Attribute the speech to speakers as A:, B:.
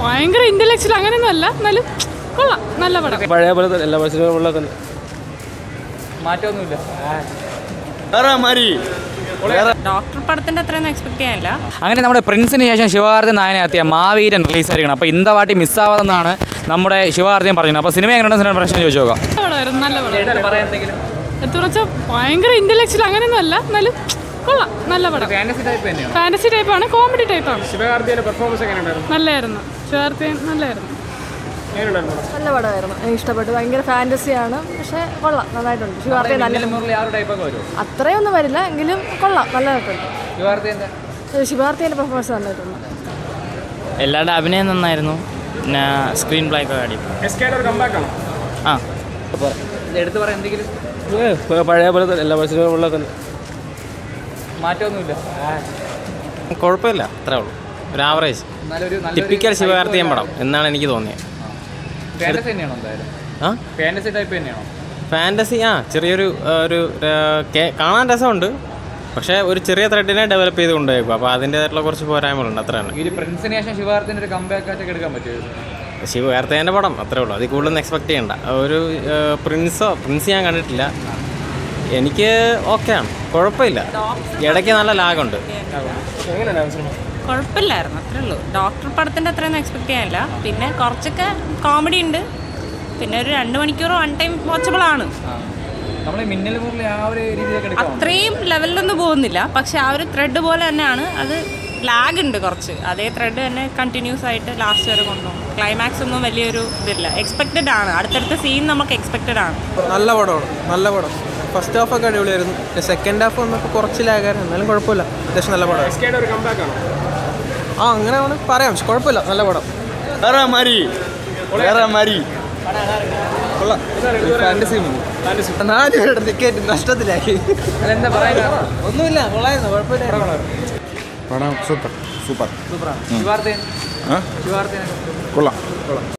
A: ഭയങ്കര ഇന്റലക്ച്വൽ അങ്ങനെയൊന്നും അല്ല എന്നാലും കൊള്ളാം നല്ല പടം
B: പഴയ പോലെ തന്നെ എല്ലാ സിനിമ പോലെ തന്നെ
C: മാറ്റമൊന്നുമില്ല
D: ഡോക്ടർ പടത്തിന്റെ അത്രയൊന്നും എക്സ്പെക്ട് ചെയ്യാനില്ല
C: അങ്ങനെ നമ്മുടെ പ്രിൻസിന് ശേഷം ശിവകാർത്തി നായനെത്തിയ മാവീരൻ റിലീസായിരിക്കണം അപ്പോൾ ഇന്തവാട്ടി മിസ്സാവാതെന്നാണ് നമ്മുടെ ശിവകാർത്തിയും പറഞ്ഞത് അപ്പോൾ സിനിമ എങ്ങനെയാണ് സിനിമ പ്രശ്നം ചോദിച്ചു നോക്കാം
A: നല്ല പടമായിരുന്നു നല്ല പടം എത്ര വെച്ചാൽ ഭയങ്കര ഇന്റലക്ച്വൽ അങ്ങനെയൊന്നും അല്ല എന്നാലും കൊള്ളാം നല്ല പടം
C: ഫാൻറ്റസി ടൈപ്പ് തന്നെയാണ്
A: ഫാന്റസി ടൈപ്പാണ് കോമഡി ടൈപ്പാണ്
B: ശിവകാർത്തിയുടെ പെർഫോമൻസ് എങ്ങനെയുണ്ടായിരുന്നു
A: നല്ലായിരുന്നു ശിവാർത്തിയൻ നല്ലായിരുന്നു
B: എങ്ങനെയുണ്ടായിരുന്നു
E: നല്ല പടമായിരുന്നു എനിക്ക് ഇഷ്ടപ്പെട്ടു ഭയങ്കര ഫാൻറ്റസിയാണ് പക്ഷേ കൊള്ളാം നന്നായിട്ടുണ്ട് ശിവാർത്തി നല്ല
C: മുരളി ആ ഒരു ടൈപ്പൊക്കെ വരുമോ
E: അത്രയൊന്നും വരില്ല എങ്കിലും കൊള്ളാം നല്ലതായിട്ടുണ്ട്
C: ശിവകാർത്തി എന്താ
E: ശിവാർത്തിയുടെ പെർഫോമൻസ് നന്നായിട്ടുണ്ട്
F: എല്ലാവരുടെ അഭിനയം നന്നായിരുന്നു പിന്നെ സ്ക്രീൻ പ്ലേ ഒക്കെ കാടി
B: എസ് കെയുടെ ഒരു കമ്പാക്ക് ആണോ
F: ആ
C: എടുത്ത് പറയാം എന്തെങ്കിലും
B: ഏ, പഴയ പോലെ തന്നെ എല്ലാ സിനിമ പോലെ തന്നെ
C: മാറ്റമൊന്നുമില്ല
F: കുഴപ്പമില്ല അത്രേ ഉള്ളൂ ഒരു ആവറേജ്
C: നല്ലൊരു
F: ടിപ്പിക്കൽ ശിവകാർത്തിയൻ പടം എന്നാണ് എനിക്ക് തോന്നിയത്
C: ഫാൻറ്റസി തന്നെയാണോ എന്തായാലും
F: ആ
C: ഫാൻറ്റസി ടൈപ്പ് തന്നെയാണോ
F: ഫാൻറ്റസി ആ ചെറിയൊരു ആ, ഒരു ആ, കേ- കാണാൻ രസമുണ്ട് പക്ഷേ ഒരു ചെറിയ ത്രെഡിനെ ഡെവലപ്പ് ചെയ്ത് കൊണ്ടുപോയേക്കും അപ്പോൾ അതിൻ്റേതായിട്ടുള്ള കുറച്ച് പോരായ്മകളുണ്ട് അത്രയാണ്
C: ഈ ഒരു പ്രിൻസിന് ശേഷം ശിവകാർത്തിൻ്റെ ഒരു കമ്പാക്ക് ആയിട്ട് എടുക്കാൻ പറ്റുമോ
F: ശിവകാർത്തിയൻ്റെ പടം അത്രേ ഉള്ളൂ അതിൽ കൂടുതലൊന്നും എക്സ്പെക്ട് ചെയ്യണ്ട ഒരു ആ, പ്രിൻസോ പ്രിൻസ് ഞാൻ കണ്ടിട്ടില്ല എനിക്ക് ഓക്കെയാണ് കുഴപ്പമില്ല ഇടയ്ക്ക് നല്ല ലാഗുണ്ട്
B: എങ്ങനെയുണ്ടായിരുന്നു സിനിമ
D: കുഴപ്പമില്ലായിരുന്നു അത്രേ ഉള്ളൂ ഡോക്ടർ പടത്തിന്റെ അത്രയൊന്നും എക്സ്പെക്ട് ചെയ്യാനില്ല പിന്നെ കുറച്ചൊക്കെ കോമഡി ഉണ്ട് പിന്നെ ഒരു രണ്ട് മണിക്കൂർ വൺ ടൈം വാച്ചബിൾ ആണ്
C: നമ്മൾ ഈ മിന്നൽ മുരളി ആ ഒരു രീതിയിലൊക്കെ എടുക്കാം
D: അത്രയും ലെവലിലൊന്നും പോകുന്നില്ല പക്ഷെ ആ ഒരു ത്രെഡ് പോലെ തന്നെയാണ് അത് ലാഗ് ഉണ്ട് കുറച്ച് അതേ ത്രെഡ് തന്നെ കണ്ടിന്യൂസ് ആയിട്ട് ലാസ്റ്റ് വരെ കൊണ്ടുപോകും ക്ലൈമാക്സ് ഒന്നും വലിയൊരു ഇതില്ല എക്സ്പെക്റ്റഡ് ആണ് അടുത്തടുത്ത സീൻ നമുക്ക് എക്സ്പെക്റ്റഡ് ആണ്
G: നല്ല പടമാണ് നല്ല പടം ഫസ്റ്റ് ഹാഫ് ഒക്കെ അടിപൊളിയായിരുന്നു സെക്കൻഡ് ഹാഫ് വന്നപ്പോൾ കുറച്ച് ലാഗായിരുന്നു എന്നാലും കുഴപ്പമില്ല അത്യാവശ്യം നല്ല പടമാണ്
B: എസ് കെയുടെ ഒരു കമ്പാക്ക് ആണോ
G: ആ അങ്ങനെ വേണമെങ്കിൽ പറയാം പക്ഷെ കുഴപ്പമില്ല നല്ല പടം
B: വേറെ മാരി വേറെ മാരി
G: ഫാൻറ്റസി നാല് പേരുടെ ടിക്കറ്റ് നഷ്ടത്തിലായി
C: അതെന്താ പറയാ
G: ഒന്നുമില്ല കൊള്ളായിരുന്നു കുഴപ്പമില്ല
H: പടം സൂപ്പർ സൂപ്പർ
C: സൂപ്പറാണ് ശിവാർത്തേൻ ശിവാർത്തേൻ
H: കൊള്ളാം